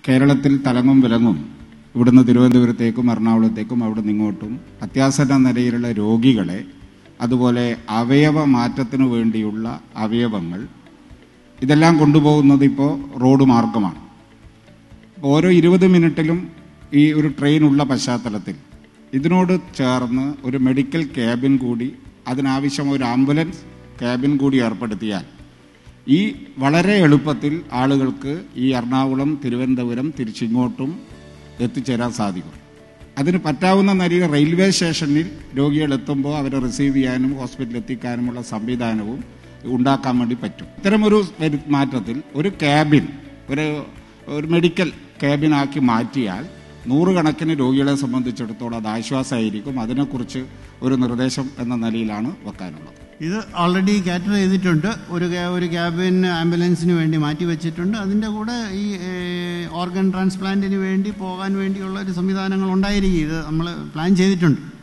കേരളത്തിൽ തലങ്ങും വിലങ്ങും ഇവിടുന്ന് തിരുവനന്തപുരത്തേക്കും എറണാകുളത്തേക്കും അവിടെ നിങ്ങോട്ടും അത്യാസന്ന നിലയിലുള്ള രോഗികളെ അതുപോലെ അവയവ മാറ്റത്തിനു വേണ്ടിയുള്ള അവയവങ്ങൾ ഇതെല്ലാം കൊണ്ടുപോകുന്നത് ഇപ്പോൾ റോഡ് മാർഗമാണ് അപ്പോൾ ഓരോ ഇരുപത് മിനിറ്റിലും ഈ ഒരു ട്രെയിൻ ഉള്ള പശ്ചാത്തലത്തിൽ ഇതിനോട് ചേർന്ന് ഒരു മെഡിക്കൽ ക്യാബിൻ കൂടി അതിനാവശ്യം ഒരു ആംബുലൻസ് ക്യാബിൻ കൂടി ഏർപ്പെടുത്തിയാൽ ഈ വളരെ എളുപ്പത്തിൽ ആളുകൾക്ക് ഈ എറണാകുളം തിരുവനന്തപുരം തിരിച്ചിങ്ങോട്ടും എത്തിച്ചേരാൻ സാധിക്കും അതിന് പറ്റാവുന്ന നിലയിൽ റെയിൽവേ സ്റ്റേഷനിൽ രോഗികൾ എത്തുമ്പോൾ അവരെ റിസീവ് ചെയ്യാനും ഹോസ്പിറ്റലിൽ എത്തിക്കാനുമുള്ള സംവിധാനവും ഉണ്ടാക്കാൻ വേണ്ടി പറ്റും ഇത്തരമൊരു വരു- മാറ്റത്തിൽ ഒരു ക്യാബിൻ ഒരു ഒരു മെഡിക്കൽ ക്യാബിനാക്കി മാറ്റിയാൽ നൂറുകണക്കിന് രോഗികളെ സംബന്ധിച്ചിടത്തോളം അത് ആശ്വാസമായിരിക്കും അതിനെക്കുറിച്ച് ഒരു നിർദ്ദേശം എന്ന നിലയിലാണ് വെക്കാനുള്ളത് ഇത് ഓൾറെഡി കാറ്റർ ചെയ്തിട്ടുണ്ട് ഒരു ക്യാ- ഒരു ക്യാബിൻ ആംബുലൻസിന് വേണ്ടി മാറ്റി വെച്ചിട്ടുണ്ട് അതിൻ്റെ കൂടെ ഈ ഓർഗൻ ട്രാൻസ്പ്ലാന്റിന് വേണ്ടി പോകാൻ വേണ്ടിയുള്ള ഒരു സംവിധാനങ്ങൾ ഉണ്ടായിരിക്കും ഇത് നമ്മൾ പ്ലാൻ ചെയ്തിട്ടുണ്ട്